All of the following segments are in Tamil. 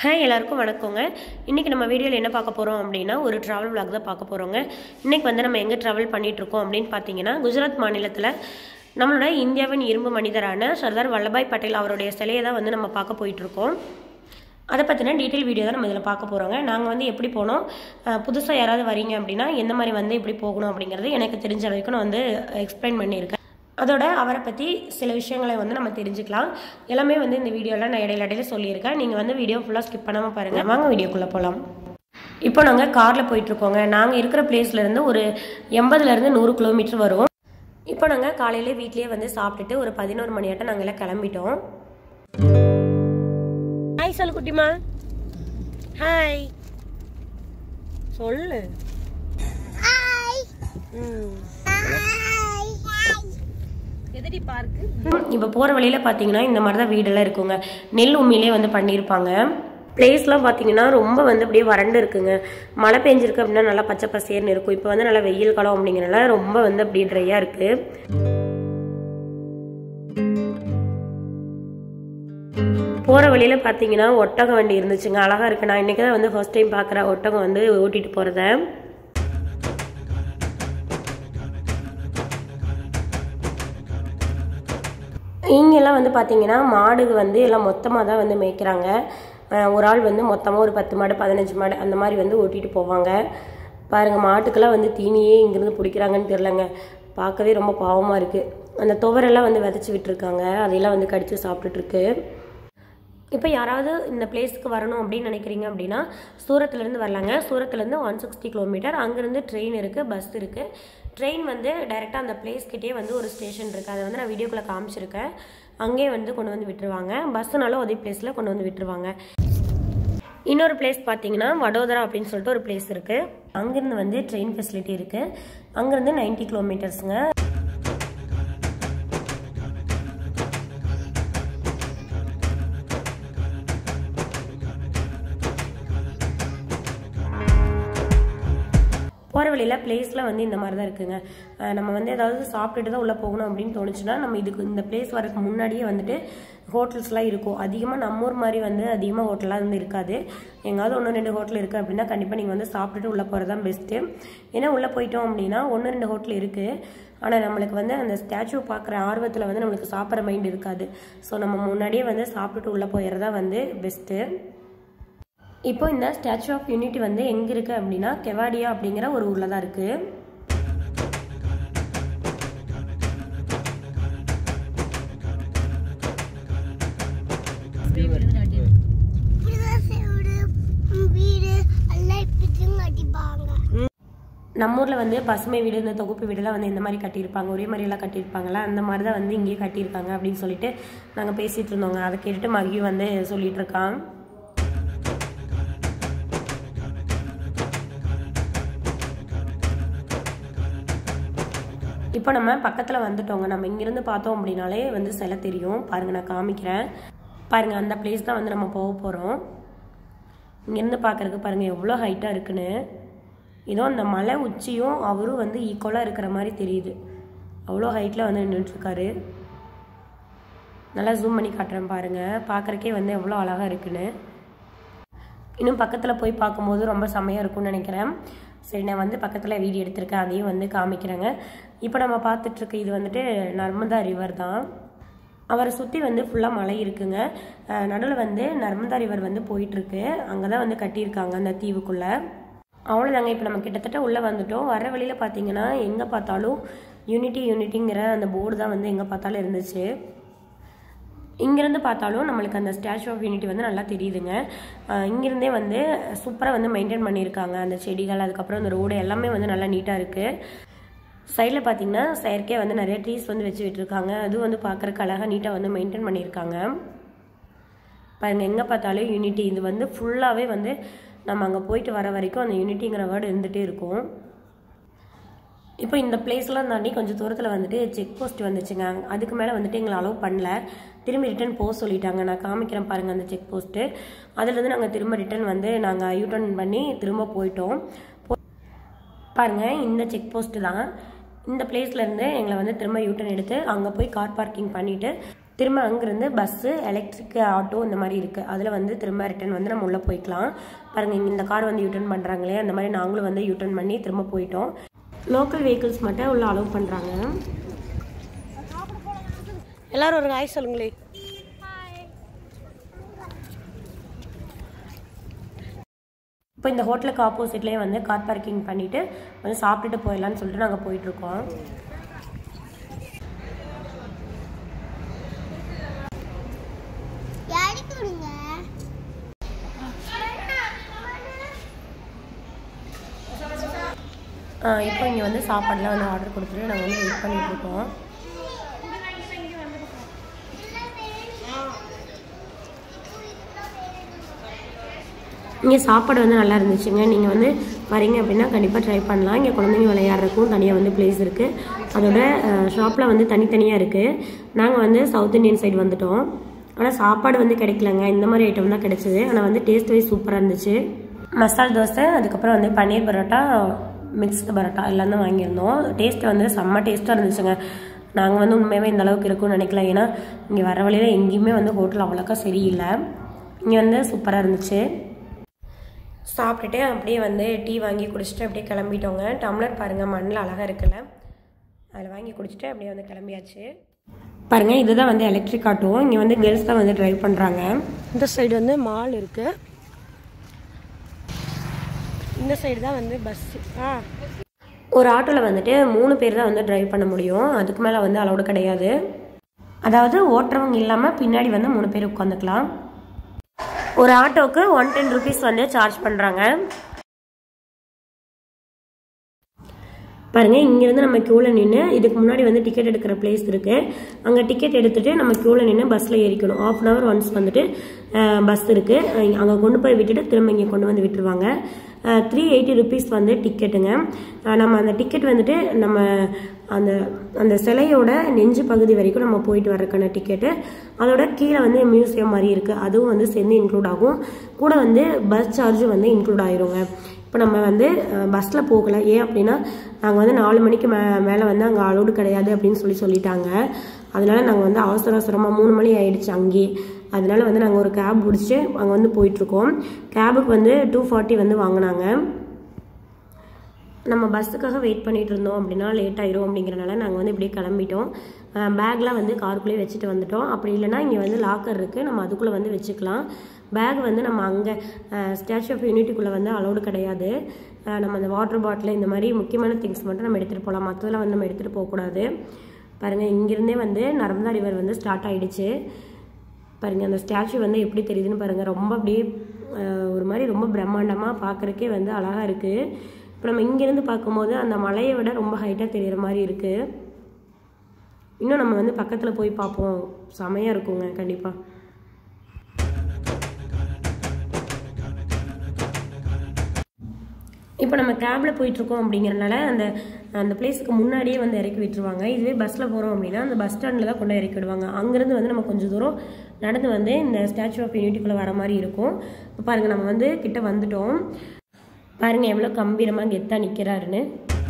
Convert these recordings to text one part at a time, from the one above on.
ஹாய் எல்லாருக்கும் வணக்கங்க இன்றைக்கி நம்ம வீடியோவில் என்ன பார்க்க போகிறோம் அப்படின்னா ஒரு ட்ராவல் vlog தான் பார்க்க போகிறோங்க இன்றைக்கி வந்து நம்ம எங்கே ட்ராவல் பண்ணிகிட்ருக்கோம் அப்படின்னு பார்த்தீங்கன்னா குஜராத் மாநிலத்தில் நம்மளோட இந்தியாவின் இரும்பு மனிதரான சர்தார் வல்லபாய் பட்டேல் அவருடைய சிலையை தான் வந்து நம்ம பார்க்க போயிட்டுருக்கோம் அதை பற்றின டீட்டெயில் வீடியோ தான் நம்ம இதில் பார்க்க போகிறோங்க நாங்கள் வந்து எப்படி போனோம் புதுசாக யாராவது வரீங்க அப்படின்னா எந்த மாதிரி வந்து எப்படி போகணும் அப்படிங்கிறது எனக்கு தெரிஞ்ச வரைக்கும் நான் வந்து எக்ஸ்பிளைன் பண்ணியிருக்கேன் அதோட அவரை பற்றி சில விஷயங்களை வந்து நம்ம தெரிஞ்சுக்கலாம் எல்லாமே வந்து இந்த வீடியோவில் நான் இடையில இடையில சொல்லியிருக்கேன் நீங்கள் வந்து வீடியோ ஃபுல்லாக ஸ்கிப் பண்ணாமல் பாருங்கள் வாங்க வீடியோக்குள்ளே போகலாம் இப்போ நாங்கள் காரில் போயிட்டுருக்கோங்க நாங்கள் இருக்கிற பிளேஸ்லேருந்து ஒரு எண்பதுலேருந்து நூறு கிலோமீட்டர் வரும் இப்போ நாங்கள் காலையிலே வீட்லேயே வந்து சாப்பிட்டுட்டு ஒரு பதினோரு மணியாட்டம் நாங்கள் எல்லாம் கிளம்பிட்டோம் ஹாய் சொல்லு குட்டிமா ஹாய் சொல்லு ம் எதடி பார்க்கு இப்போ போகிற வழியில் பார்த்தீங்கன்னா இந்த மாதிரி தான் வீடெல்லாம் இருக்குங்க நெல் உண்மையிலே வந்து பண்ணியிருப்பாங்க பிளேஸ்லாம் பார்த்தீங்கன்னா ரொம்ப வந்து அப்படியே வறண்டு இருக்குங்க மழை பெஞ்சிருக்கு அப்படின்னா நல்லா பச்சை பசேர்னு இருக்கும் இப்போ வந்து நல்லா வெயில் காலம் அப்படிங்கிறனால ரொம்ப வந்து அப்படியே ட்ரையாக இருக்குது போகிற வழியில் பார்த்தீங்கன்னா ஒட்டகம் வண்டி இருந்துச்சுங்க அழகாக இருக்கு நான் இன்றைக்கி தான் வந்து ஃபர்ஸ்ட் டைம் பார்க்குற ஒட்டகம் வந்து ஓட்டிகிட்டு போகிறத இங்கெல்லாம் வந்து பார்த்தீங்கன்னா மாடுக்கு வந்து எல்லாம் மொத்தமாக தான் வந்து மேய்க்கிறாங்க அஹ் ஒரு ஆள் வந்து மொத்தமாக ஒரு பத்து மாடு பதினஞ்சு மாடு அந்த மாதிரி வந்து ஓட்டிகிட்டு போவாங்க பாருங்கள் மாட்டுக்கெல்லாம் வந்து தீனியே இங்கேருந்து பிடிக்கிறாங்கன்னு தெரிலங்க பார்க்கவே ரொம்ப பாவமாக இருக்குது அந்த துவரெல்லாம் வந்து விதைச்சி விட்டுருக்காங்க அதையெல்லாம் வந்து கடித்து சாப்பிட்டுட்ருக்கு இப்போ யாராவது இந்த பிளேஸ்க்கு வரணும் அப்படின்னு நினைக்கிறீங்க அப்படின்னா சூரத்துலேருந்து வரலாங்க சூரத்துலேருந்து ஒன் சிக்ஸ்டி கிலோமீட்டர் அங்கேருந்து ட்ரெயின் இருக்குது பஸ் இருக்குது ட்ரெயின் வந்து டைரெக்டாக அந்த பிளேஸ்கிட்டே வந்து ஒரு ஸ்டேஷன் இருக்குது அதை வந்து நான் வீடியோக்குள்ளே காமிச்சிருக்கேன் அங்கேயே வந்து கொண்டு வந்து விட்டுருவாங்க பஸ்ஸுனாலும் அதே பிளேஸில் கொண்டு வந்து விட்டுருவாங்க இன்னொரு பிளேஸ் பார்த்தீங்கன்னா வடோதரா அப்படின்னு சொல்லிட்டு ஒரு பிளேஸ் இருக்குது அங்கேருந்து வந்து ட்ரெயின் ஃபெசிலிட்டி இருக்குது அங்கேருந்து 90 கிலோமீட்டர்ஸுங்க போகிற வழியில் பிளேஸ்லாம் வந்து இந்த மாதிரி தான் இருக்குங்க அஹ் நம்ம வந்து ஏதாவது சாப்பிட்டுட்டு தான் உள்ளே போகணும் அப்படின்னு தோணுச்சுன்னா நம்ம இதுக்கு இந்த பிளேஸ் வரதுக்கு முன்னாடியே வந்துட்டு ஹோட்டல்ஸ்லாம் இருக்கும் அதிகமாக நம்ம ஊர் மாதிரி வந்து அதிகமாக ஹோட்டலாக வந்து இருக்காது எங்காவது ஒன்று ரெண்டு ஹோட்டல் இருக்குது அப்படின்னா கண்டிப்பாக நீங்கள் வந்து சாப்பிட்டுட்டு உள்ளே போகிறது தான் பெஸ்ட்டு ஏன்னா உள்ளே போயிட்டோம் அப்படின்னா ஒன்று ரெண்டு ஹோட்டல் இருக்குது ஆனால் நம்மளுக்கு வந்து அந்த ஸ்டாச்சு பார்க்குற ஆர்வத்தில் வந்து நம்மளுக்கு சாப்பிட்ற மைண்ட் இருக்காது ஸோ நம்ம முன்னாடியே வந்து சாப்பிட்டுட்டு உள்ளே போயிடுறதா வந்து பெஸ்ட்டு இப்போ இந்த ஸ்டாச்சு ஆஃப் யூனிட்டி வந்து எங்கே இருக்குது அப்படின்னா கெவாடியா அப்படிங்கிற ஒரு ஊரில் தான் இருக்குது வீடு எல்லாம் இப்படியும் கட்டிப்பாங்க நம்ம ஊரில் வந்து பசுமை வீடு இந்த தொகுப்பு வீடெல்லாம் வந்து இந்த மாதிரி கட்டியிருப்பாங்க ஒரே மாதிரி எல்லாம் கட்டியிருப்பாங்கல்ல அந்த மாதிரி தான் வந்து இங்கேயே கட்டியிருக்காங்க அப்படின்னு சொல்லிட்டு நாங்கள் பேசிகிட்டு இருந்தோங்க அதை கேட்டுட்டு மகிழ் வந்து சொல்லிட்டு இருக்கான் இப்போ நம்ம பக்கத்தில் வந்துட்டோங்க நம்ம இங்கிருந்து பார்த்தோம் அப்படின்னாலே வந்து சிலை தெரியும் பாருங்க நான் காமிக்கிறேன் பாருங்க அந்த பிளேஸ் தான் வந்து நம்ம போக போகிறோம் இங்கேருந்து பார்க்குறதுக்கு பாருங்கள் எவ்வளோ ஹைட்டாக இருக்குன்னு ஏதோ அந்த மலை உச்சியும் அவரும் வந்து ஈக்குவலாக இருக்கிற மாதிரி தெரியுது அவ்வளோ ஹைட்டில் வந்து நின்றுட்டுருக்காரு நல்லா ஜூம் பண்ணி காட்டுறேன் பாருங்கள் பார்க்குறக்கே வந்து எவ்வளோ அழகாக இருக்குன்னு இன்னும் பக்கத்தில் போய் பார்க்கும்போது ரொம்ப செமையாக இருக்கும்னு நினைக்கிறேன் சரி நான் வந்து பக்கத்தில் வீடியோ எடுத்திருக்கேன் அதையும் வந்து காமிக்கிறேங்க இப்போ நம்ம பார்த்துட்ருக்க இது வந்துட்டு நர்மதா ரிவர் தான் அவரை சுற்றி வந்து ஃபுல்லாக மலை இருக்குங்க நடுவில் வந்து நர்மதா ரிவர் வந்து போயிட்டுருக்கு அங்கே தான் வந்து கட்டியிருக்காங்க அந்த தீவுக்குள்ளே அவ்வளோதாங்க இப்போ நம்ம கிட்டத்தட்ட உள்ளே வந்துட்டோம் வர வழியில் பார்த்தீங்கன்னா எங்கே பார்த்தாலும் யூனிட்டி யூனிட்டிங்கிற அந்த போர்டு தான் வந்து எங்கே பார்த்தாலும் இருந்துச்சு இங்கேருந்து பார்த்தாலும் நம்மளுக்கு அந்த ஸ்டாச்சு ஆஃப் யூனிட்டி வந்து நல்லா தெரியுதுங்க அஹ் இங்கிருந்தே வந்து சூப்பராக வந்து மெயின்டைன் பண்ணியிருக்காங்க அந்த செடிகள் அதுக்கப்புறம் அந்த ரோடு எல்லாமே வந்து நல்லா நீட்டாக இருக்குது சைடில் பார்த்தீங்கன்னா செயற்கை வந்து நிறைய ட்ரீஸ் வந்து வச்சு விட்டுருக்காங்க அதுவும் வந்து பார்க்குறக்கு அழகாக நீட்டாக வந்து மெயின்டைன் பண்ணியிருக்காங்க பாருங்கள் எங்கே பார்த்தாலும் யூனிட்டி இது வந்து ஃபுல்லாகவே வந்து நம்ம அங்கே போயிட்டு வர வரைக்கும் அந்த யூனிட்டிங்கிற வேர்டு இருந்துகிட்டே இருக்கும் இப்போ இந்த பிளேஸ்லாம் தாண்டி கொஞ்சம் தூரத்தில் வந்துட்டு செக் போஸ்ட் வந்துச்சுங்க அதுக்கு மேலே வந்துட்டு எங்களை அலோவ் பண்ணல திரும்பி ரிட்டர்ன் போக சொல்லிட்டாங்க நான் காமிக்கிறேன் பாருங்கள் அந்த செக் போஸ்ட்டு அதுலேருந்து நாங்கள் திரும்ப ரிட்டர்ன் வந்து நாங்கள் யூட்டர்ன் பண்ணி திரும்ப போயிட்டோம் போ- பாருங்க இந்த செக் போஸ்ட்டு தான் இந்த பிளேஸ்லேருந்து எங்களை வந்து திரும்ப யூட்டர்ன் எடுத்து அங்கே போய் கார் பார்க்கிங் பண்ணிவிட்டு திரும்ப அங்கேருந்து பஸ்ஸு எலக்ட்ரிக் ஆட்டோ இந்த மாதிரி இருக்குது அதில் வந்து திரும்ப ரிட்டர்ன் வந்து நம்ம உள்ளே போய்க்கலாம் பாருங்கள் இங்கே இந்த கார் வந்து யூட்டர்ன் பண்ணுறாங்களே அந்த மாதிரி நாங்களும் வந்து யூட்டர்ன் பண்ணி திரும்ப போயிட்டோம் லோக்கல் வெஹிக்கிள்ஸ் மட்டும் உள்ள அலோவ் பண்ணுறாங்க எல்லாரும் ஒரு ஹாய் சொல்லுங்களே இப்போ இந்த ஹோட்டலுக்கு ஆப்போசிட்லேயே வந்து கார் பார்க்கிங் பண்ணிவிட்டு வந்து சாப்பிட்டுட்டு போயிடலான்னு சொல்லிட்டு நாங்கள் போயிட்டுருக்கோம் யாருக்கு கொடுங்க இப்போ இங்கே வந்து சாப்பாடுலாம் வந்து ஆர்டர் கொடுத்துட்டு நாங்கள் வந்து வெயிட் பண்ணிட்டு இருக்கோம் இங்கே சாப்பாடு வந்து நல்லா இருந்துச்சுங்க நீங்கள் வந்து வரீங்க அப்படின்னா கண்டிப்பாக ட்ரை பண்ணலாம் இங்கே குழந்தைங்க விளையாடுறதுக்கும் தனியாக வந்து பிளேஸ் இருக்குது அதோட ஷாப்பில் வந்து தனித்தனியாக இருக்குது நாங்கள் வந்து சவுத் இந்தியன் சைடு வந்துட்டோம் ஆனால் சாப்பாடு வந்து கிடைக்கலங்க இந்த மாதிரி ஐட்டம் தான் கிடைச்சிது ஆனால் வந்து டேஸ்ட் வைஸ் சூப்பராக இருந்துச்சு மசால் தோசை அதுக்கப்புறம் வந்து பன்னீர் பரோட்டா மிக்ஸ்டு பரோட்டா எல்லாம் தான் வாங்கியிருந்தோம் டேஸ்ட் வந்து செம்ம டேஸ்ட்டாக இருந்துச்சுங்க நாங்கள் வந்து உண்மையாகவே இந்த அளவுக்கு இருக்கும்னு நினைக்கல ஏன்னா இங்கே வர வழியில் எங்கேயுமே வந்து ஹோட்டல் அவ்வளோக்கா சரியில்லை இங்கே வந்து சூப்பராக இருந்துச்சு சாப்பிட்டுட்டு அப்படியே வந்து டீ வாங்கி குடிச்சிட்டு அப்படியே கிளம்பிட்டோங்க டம்ளர் பாருங்கள் மண்ணில் அழகாக இருக்குல்ல அதில் வாங்கி குடிச்சிட்டு அப்படியே வந்து கிளம்பியாச்சு பாருங்கள் இதுதான் வந்து எலக்ட்ரிக் ஆட்டோ இங்கே வந்து கேர்ள்ஸ் தான் வந்து டிரைவ் பண்ணுறாங்க இந்த சைடு வந்து மால் இருக்குது இந்த சைடு தான் வந்து பஸ்ஸு ஆ ஒரு ஆட்டோவில் வந்துட்டு மூணு பேர் தான் வந்து டிரைவ் பண்ண முடியும் அதுக்கு மேலே வந்து அலௌடு கிடையாது அதாவது ஓட்டுறவங்க இல்லாமல் பின்னாடி வந்து மூணு பேர் உட்காந்துக்கலாம் ஒரு ஆட்டோவுக்கு ஒன் டென் ருபீஸ் வந்து சார்ஜ் பண்ணுறாங்க பாருங்க இங்கேருந்து நம்ம க்யூவில் நின்று இதுக்கு முன்னாடி வந்து டிக்கெட் எடுக்கிற பிளேஸ் இருக்குது அங்கே டிக்கெட் எடுத்துகிட்டு நம்ம க்யூவில் நின்று பஸ்ஸில் ஏறிக்கணும் ஆஃப் அன் ஹவர் ஒன்ஸ் வந்துட்டு பஸ் இருக்குது அங்கே கொண்டு போய் விட்டுட்டு திரும்ப இங்கே கொண்டு வந்து விட்டுருவாங்க த்ரீ எயிட்டி ருபீஸ் வந்து டிக்கெட்டுங்க அஹ் நம்ம அந்த டிக்கெட் வந்துட்டு நம்ம அந்த அந்த சிலையோட நெஞ்சு பகுதி வரைக்கும் நம்ம போயிட்டு வர்றதுக்கான டிக்கெட்டு அதோட கீழே வந்து மியூசியம் மாதிரி இருக்குது அதுவும் வந்து சேர்ந்து இன்க்ளூட் ஆகும் கூட வந்து பஸ் சார்ஜ் வந்து இன்க்ளூட் ஆயிருங்க இப்போ நம்ம வந்து பஸ்ஸில் போகல ஏன் அப்படின்னா நாங்கள் வந்து நாலு மணிக்கு மே மேலே வந்து அங்கே அலோடு கிடையாது அப்படின்னு சொல்லி சொல்லிட்டாங்க அதனால நாங்கள் வந்து அவசர அவசரமாக மூணு மணி ஆயிடுச்சு அங்கேயே அதனால வந்து நாங்கள் ஒரு கேப் பிடிச்சி அங்கே வந்து போயிட்டுருக்கோம் கேபுக்கு வந்து டூ ஃபார்ட்டி வந்து வாங்கினாங்க நம்ம பஸ்ஸுக்காக வெயிட் பண்ணிட்டு இருந்தோம் அப்படின்னா லேட் ஆயிரும் அப்படிங்கிறனால நாங்கள் வந்து இப்படியே கிளம்பிட்டோம் பேக்லாம் வந்து காருக்குள்ளேயே வச்சுட்டு வந்துட்டோம் அப்படி இல்லைன்னா இங்கே வந்து லாக்கர் இருக்குது நம்ம அதுக்குள்ளே வந்து வச்சுக்கலாம் பேக் வந்து நம்ம அங்கே ஸ்டாச்சு ஆஃப் யூனிட்டிக்குள்ளே வந்து அலௌடு கிடையாது அஹ் நம்ம அந்த வாட்டர் பாட்டில் இந்த மாதிரி முக்கியமான திங்ஸ் மட்டும் நம்ம எடுத்துகிட்டு போகலாம் மற்றதெல்லாம் வந்து நம்ம எடுத்துகிட்டு போகக்கூடாது பாருங்கள் இங்கிருந்தே வந்து நர்மதா ரிவர் வந்து ஸ்டார்ட் ஆயிடுச்சு பாருங்கள் அந்த ஸ்டாச்சு வந்து எப்படி தெரியுதுன்னு பாருங்கள் ரொம்ப அப்படியே அஹ், ஒரு மாதிரி ரொம்ப பிரம்மாண்டமாக பார்க்குறக்கே வந்து அழகாக இருக்குது இப்போ நம்ம இங்கேருந்து பார்க்கும்போது அந்த மலையை விட ரொம்ப ஹைட்டாக தெரிகிற மாதிரி இருக்குது இன்னும் நம்ம வந்து பக்கத்தில் போய் பார்ப்போம் செமையாக இருக்குங்க கண்டிப்பாக இப்போ நம்ம கேபில் போயிட்டுருக்கோம் அப்படிங்கிறனால அந்த அந்த பிளேஸுக்கு முன்னாடியே வந்து இறக்கி விட்டுருவாங்க இதுவே பஸ்ஸில் போகிறோம் அப்படின்னா அந்த பஸ் ஸ்டாண்டில் தான் கொண்டு இறக்கி விடுவாங்க அங்கேருந்து வந்து நம்ம கொஞ்சம் தூரம் நடந்து வந்து இந்த ஸ்டாச்சு ஆஃப் யூனிட்டிக்குள்ளே வர மாதிரி இருக்கும் இப்போ பாருங்கள் நம்ம வந்து கிட்ட வந்துட்டோம் பாருங்கள் எவ்வளோ கம்பீரமாக கெத்தாக நிற்கிறாருன்னு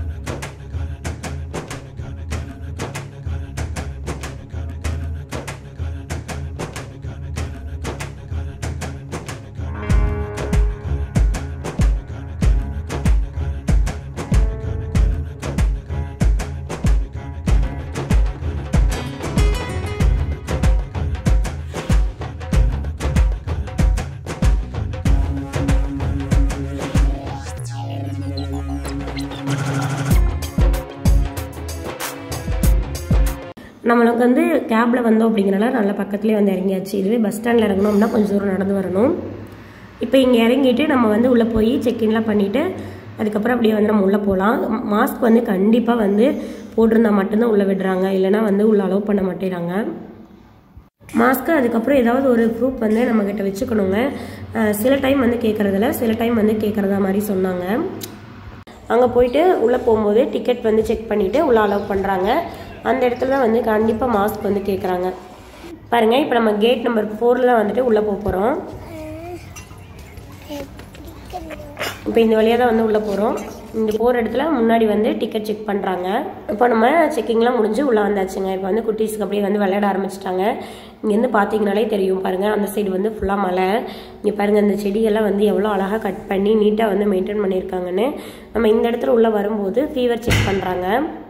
நம்மளுக்கு வந்து கேபில் வந்தோம் அப்படிங்கிறனால நல்ல பக்கத்துலேயே வந்து இறங்கியாச்சு இதுவே பஸ் ஸ்டாண்டில் இறங்கணும் அப்படின்னா கொஞ்சம் தூரம் நடந்து வரணும் இப்போ இங்கே இறங்கிட்டு நம்ம வந்து உள்ளே போய் செக்இன்லாம் பண்ணிவிட்டு அதுக்கப்புறம் அப்படியே வந்து நம்ம உள்ளே போகலாம் மாஸ்க் வந்து கண்டிப்பாக வந்து போட்டிருந்தா மட்டும்தான் உள்ளே விடுறாங்க இல்லைனா வந்து உள்ளே அலோவ் பண்ண மாட்டேறாங்க மாஸ்க்கு அதுக்கப்புறம் ஏதாவது ஒரு ப்ரூஃப் வந்து நம்மக்கிட்ட வச்சுக்கணுங்க அஹ் சில டைம் வந்து கேட்குறதில்ல சில டைம் வந்து கேட்குறதா மாதிரி சொன்னாங்க அங்கே போயிட்டு உள்ளே போகும்போது டிக்கெட் வந்து செக் பண்ணிவிட்டு உள்ளே அலோவ் பண்ணுறாங்க அந்த இடத்துல தான் வந்து கண்டிப்பாக மாஸ்க் வந்து கேட்குறாங்க பாருங்கள் இப்போ நம்ம கேட் நம்பர் ஃபோரில் தான் வந்துட்டு உள்ளே போக போகிறோம் இப்போ இந்த வழியாக தான் வந்து உள்ளே போகிறோம் இங்கே போகிற இடத்துல முன்னாடி வந்து டிக்கெட் செக் பண்ணுறாங்க இப்போ நம்ம செக்கிங்லாம் முடிஞ்சு உள்ளே வந்தாச்சுங்க இப்போ வந்து குட்டீஸ்க்கு அப்படியே வந்து விளையாட ஆரம்பிச்சிட்டாங்க இங்கேருந்து பார்த்தீங்கனாலே தெரியும் பாருங்கள் அந்த சைடு வந்து ஃபுல்லாக மலை இங்கே பாருங்கள் இந்த செடியெல்லாம் வந்து எவ்வளோ அழகாக கட் பண்ணி நீட்டாக வந்து மெயின்டைன் பண்ணியிருக்காங்கன்னு நம்ம இந்த இடத்துல உள்ளே வரும்போது ஃபீவர் செக் பண்ணுறாங்க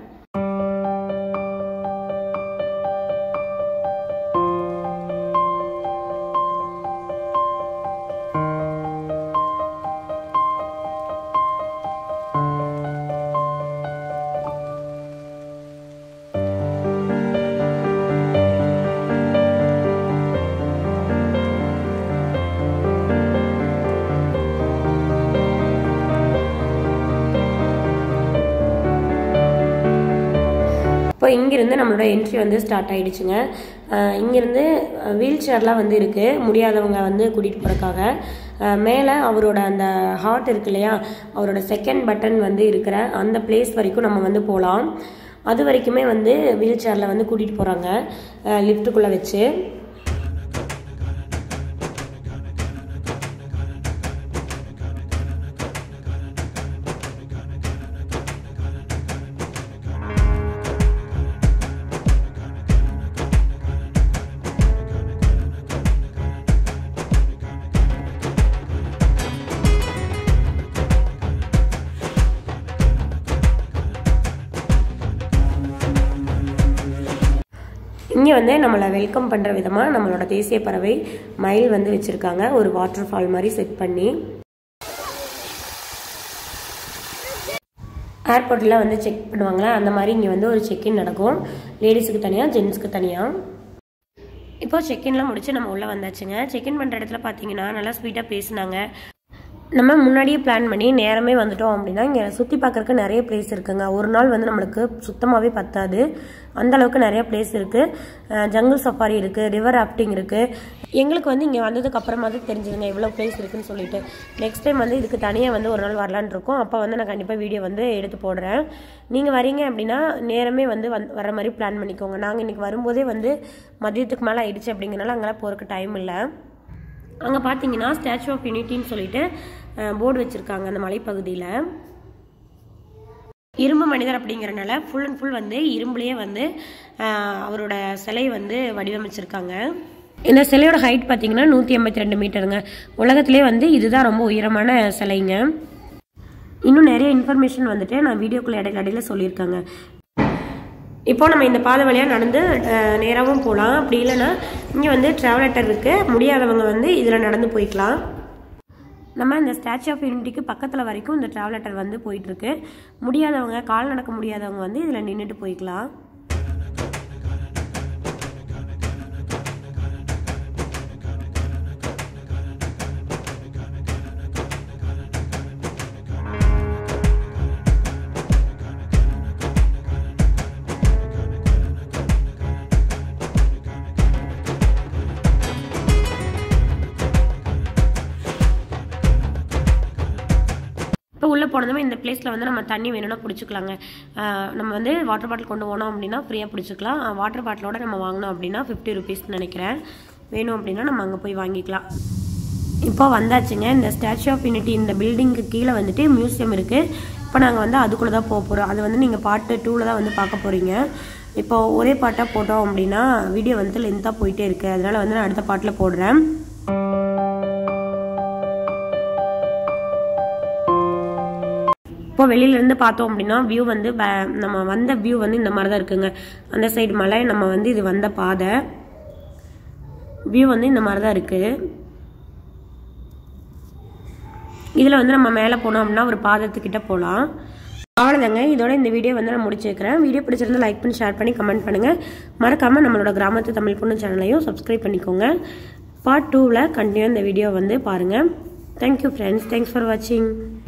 இப்போ இங்கேருந்து நம்மளோட என்ட்ரி வந்து ஸ்டார்ட் ஆயிடுச்சுங்க அஹ் இங்கேருந்து வீல் சேர்லாம் வந்து இருக்குது முடியாதவங்க வந்து கூட்டிகிட்டு போகிறக்காக மேலே அவரோட அந்த ஹார்ட் இருக்கு இல்லையா அவரோட செகண்ட் பட்டன் வந்து இருக்கிற அந்த பிளேஸ் வரைக்கும் நம்ம வந்து போகலாம் அது வரைக்குமே வந்து வீல் சேரில் வந்து கூட்டிகிட்டு போகிறாங்க லிஃப்ட்டுக்குள்ளே வச்சு இங்கே வந்து நம்மளை வெல்கம் பண்ணுற விதமாக நம்மளோட தேசிய பறவை மயில் வந்து வச்சுருக்காங்க ஒரு வாட்டர் ஃபால் மாதிரி செட் பண்ணி ஏர்போர்ட்டில் வந்து செக் பண்ணுவாங்களா அந்த மாதிரி இங்கே வந்து ஒரு செக்இன் நடக்கும் லேடிஸுக்கு தனியாக ஜென்ஸுக்கு தனியாக இப்போ செக்இன்லாம் முடிச்சு நம்ம உள்ளே வந்தாச்சுங்க செக்இன் பண்ணுற இடத்துல பார்த்தீங்கன்னா நல்லா ஸ்வீட்டாக பேசினாங்க நம்ம முன்னாடியே பிளான் பண்ணி நேரமே வந்துட்டோம் அப்படின்னா இங்கே சுற்றி பார்க்கறக்கு நிறைய பிளேஸ் இருக்குங்க ஒரு நாள் வந்து நம்மளுக்கு சுத்தமாகவே பத்தாது அந்த அளவுக்கு நிறைய பிளேஸ் இருக்குது ஜங்கிள் சஃபாரி இருக்குது ரிவர் ராஃப்டிங் இருக்குது எங்களுக்கு வந்து இங்கே வந்ததுக்கு அப்புறமா தான் தெரிஞ்சுதுங்க எவ்வளோ பிளேஸ் இருக்குன்னு சொல்லிட்டு நெக்ஸ்ட் டைம் வந்து இதுக்கு தனியாக வந்து ஒரு நாள் வரலான்னு இருக்கோம் அப்போ வந்து நான் கண்டிப்பாக வீடியோ வந்து எடுத்து போடுறேன் நீங்கள் வரீங்க அப்படின்னா நேரமே வந்து வந் வர மாதிரி பிளான் பண்ணிக்கோங்க நாங்கள் இன்றைக்கி வரும்போதே வந்து மதியத்துக்கு மேலே ஆயிடுச்சு அப்படிங்கிறனால அங்கெல்லாம் போகிறக்கு டைம் இல்லை அங்கே பார்த்தீங்கன்னா ஸ்டாச்சு ஆஃப் யூனிட்டின்னு சொல்லிட்டு போர்டு வச்சுருக்காங்க அந்த மலைப்பகுதியில் இரும்பு மனிதர் அப்படிங்கிறனால ஃபுல் அண்ட் ஃபுல் வந்து இரும்புலேயே வந்து அஹ், அவரோட சிலை வந்து வடிவமைச்சிருக்காங்க இந்த சிலையோட ஹைட் பார்த்தீங்கன்னா நூற்றி எண்பத்தி ரெண்டு மீட்டருங்க உலகத்திலே வந்து இதுதான் ரொம்ப உயரமான சிலைங்க இன்னும் நிறைய இன்ஃபர்மேஷன் வந்துட்டு நான் வீடியோக்குள்ள இடையில இடையில சொல்லியிருக்காங்க இப்போ நம்ம இந்த பாதை வழியாக நடந்து நேராகவும் போகலாம் அப்படி இல்லைன்னா இங்கே வந்து ட்ராவலேட்டர் இருக்குது முடியாதவங்க வந்து இதில் நடந்து போய்க்கலாம் நம்ம இந்த ஸ்டாச்சு ஆஃப் யூனிட்டிக்கு பக்கத்தில் வரைக்கும் இந்த ட்ராவலேட்டர் வந்து போயிட்டுருக்கு முடியாதவங்க கால் நடக்க முடியாதவங்க வந்து இதில் நின்றுட்டு போய்க்கலாம் இப்போ உள்ளே போனதுமே இந்த பிளேஸில் வந்து நம்ம தண்ணி வேணும்னா பிடிச்சிக்கலாங்க ஆஹ் நம்ம வந்து வாட்டர் பாட்டில் கொண்டு போனோம் அப்படின்னா ஃப்ரீயாக பிடிச்சிக்கலாம் வாட்டர் பாட்டிலோட நம்ம வாங்கினோம் அப்படின்னா ஃபிஃப்டி ருபீஸ்னு நினைக்கிறேன் வேணும் அப்படின்னா நம்ம அங்கே போய் வாங்கிக்கலாம் இப்போ வந்தாச்சுங்க இந்த ஸ்டாச்சு ஆஃப் யூனிட்டி இந்த பில்டிங்க்கு கீழே வந்துட்டு மியூசியம் இருக்குது இப்போ நாங்கள் வந்து அதுக்குள்ளே தான் போக போகிறோம் அது வந்து நீங்கள் பாட்டு டூவில் தான் வந்து பார்க்க போகிறீங்க இப்போ ஒரே பாட்டாக போட்டோம் அப்படின்னா வீடியோ வந்து லென்த்தாக போயிட்டே இருக்குது அதனால் வந்து நான் அடுத்த பாட்டில் போடுறேன் இப்போ வெளியிலேருந்து பார்த்தோம் அப்படின்னா வியூ வந்து ப- நம்ம வந்த வியூ வந்து இந்த மாதிரி தான் இருக்குங்க அந்த சைடு மலை நம்ம வந்து இது வந்த பாதை வியூ வந்து இந்த மாதிரி தான் இருக்குது இதில் வந்து நம்ம மேலே போனோம் அப்படின்னா ஒரு பாதத்துக்கிட்ட போகலாம் அவ்வளோதாங்க இதோட இந்த வீடியோ வந்து நான் முடிச்சு வைக்கிறேன் வீடியோ பிடிச்சிருந்தா லைக் பண்ணி ஷேர் பண்ணி கமெண்ட் பண்ணுங்கள் மறக்காமல் நம்மளோட கிராமத்து தமிழ் பொண்ணு சேனலையும் சப்ஸ்கிரைப் பண்ணிக்கோங்க பார்ட் டூவில் கண்டினியூ இந்த வீடியோ வந்து பாருங்கள் தேங்க்யூ ஃப்ரெண்ட்ஸ் தேங்க்ஸ் ஃபார் வாட்சிங்